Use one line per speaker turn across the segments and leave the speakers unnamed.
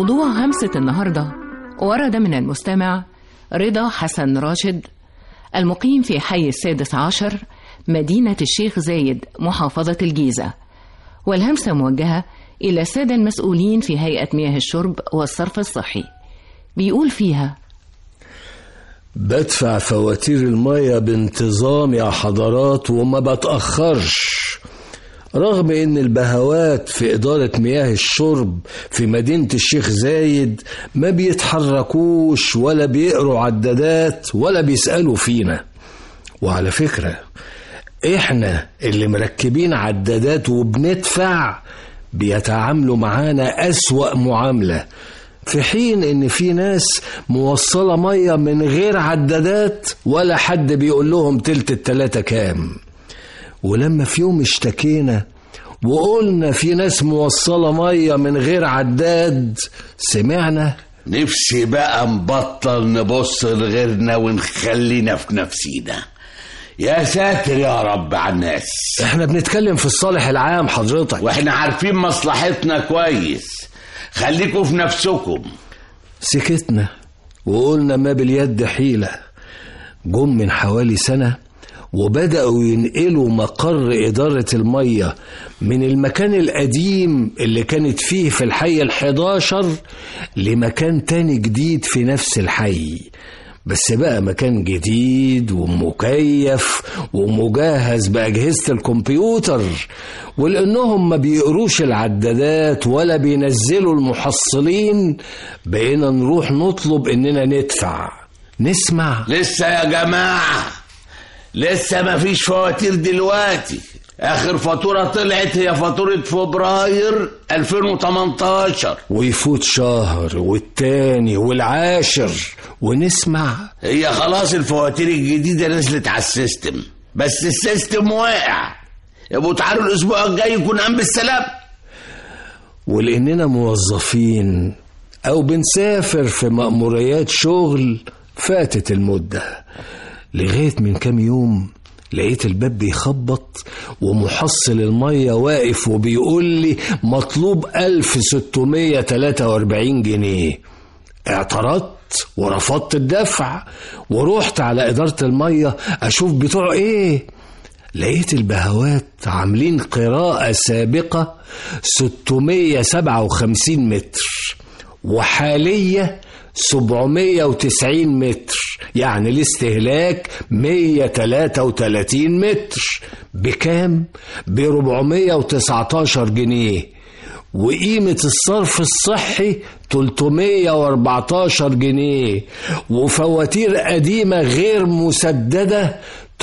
موضوع همسة النهاردة ورد من المستمع رضا حسن راشد المقيم في حي السادس عشر مدينة الشيخ زايد محافظة الجيزة والهمسة موجهة إلى السادة المسؤولين في هيئة مياه الشرب والصرف الصحي بيقول فيها
بدفع فواتير المية بانتظام يا حضرات وما بتأخرش رغم ان البهوات في إدارة مياه الشرب في مدينة الشيخ زايد ما بيتحركوش ولا بيقروا عدادات ولا بيسألوا فينا وعلى فكرة احنا اللي مركبين عدادات وبندفع بيتعاملوا معانا أسوأ معاملة في حين ان في ناس موصلة مية من غير عدادات ولا حد بيقول لهم تلت التلاتة كام ولما في يوم اشتكينا وقلنا في ناس موصلة مية من غير عداد سمعنا
نفسي بقى نبطل نبص لغيرنا ونخلينا في نفسينا يا ساتر يا رب على الناس
احنا بنتكلم في الصالح العام حضرتك
واحنا عارفين مصلحتنا كويس خليكوا في نفسكم
سكتنا وقلنا ما باليد حيلة جم من حوالي سنة وبدأوا ينقلوا مقر إدارة المية من المكان القديم اللي كانت فيه في الحي الحداشر لمكان تاني جديد في نفس الحي بس بقى مكان جديد ومكيف ومجهز بأجهزة الكمبيوتر ولأنهم ما بيقروش العدادات ولا بينزلوا المحصلين بقينا نروح نطلب إننا ندفع نسمع
لسه يا جماعة لسه ما فيش فواتير دلوقتي اخر فاتورة طلعت هي فاتورة فبراير 2018
ويفوت شهر والتاني والعاشر ونسمع
هي خلاص الفواتير الجديدة نزلت على السيستم بس السيستم واقع يبقوا تعالوا الاسبوع الجاي يكون قام بالسلام
ولاننا موظفين او بنسافر في مأموريات شغل فاتت المدة لغاية من كام يوم لقيت الباب بيخبط ومحصل المية واقف وبيقول لي مطلوب 1643 جنيه اعترضت ورفضت الدفع ورحت على إدارة المية أشوف بتوع إيه لقيت البهوات عاملين قراءة سابقة 657 متر وحالية 790 متر يعني الاستهلاك 133 متر بكام؟ ب 419 جنيه وقيمة الصرف الصحي 314 جنيه وفواتير قديمة غير مسددة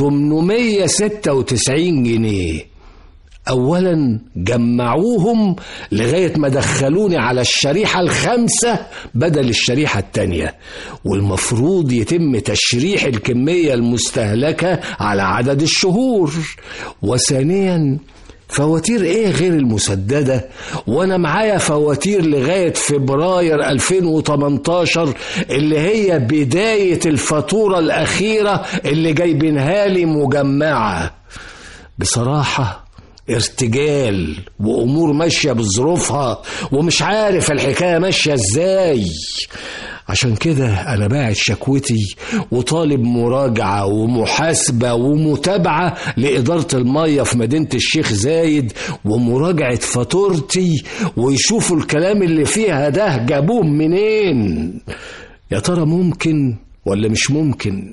896 جنيه اولا جمعوهم لغايه ما دخلوني على الشريحه الخامسه بدل الشريحه التانيه والمفروض يتم تشريح الكميه المستهلكه على عدد الشهور وثانيا فواتير ايه غير المسدده وانا معايا فواتير لغايه فبراير 2018 اللي هي بدايه الفاتوره الاخيره اللي جايبينها لي مجمعه بصراحه ارتجال وامور ماشيه بظروفها ومش عارف الحكايه ماشيه ازاي عشان كده انا باعت شكوتي وطالب مراجعه ومحاسبه ومتابعه لاداره الميه في مدينه الشيخ زايد ومراجعه فاتورتي ويشوفوا الكلام اللي فيها ده جابوه منين يا ترى ممكن ولا مش ممكن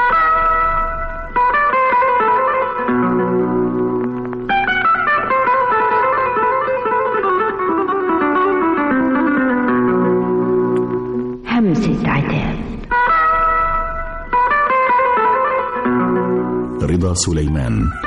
همسة عتاب
رضا سليمان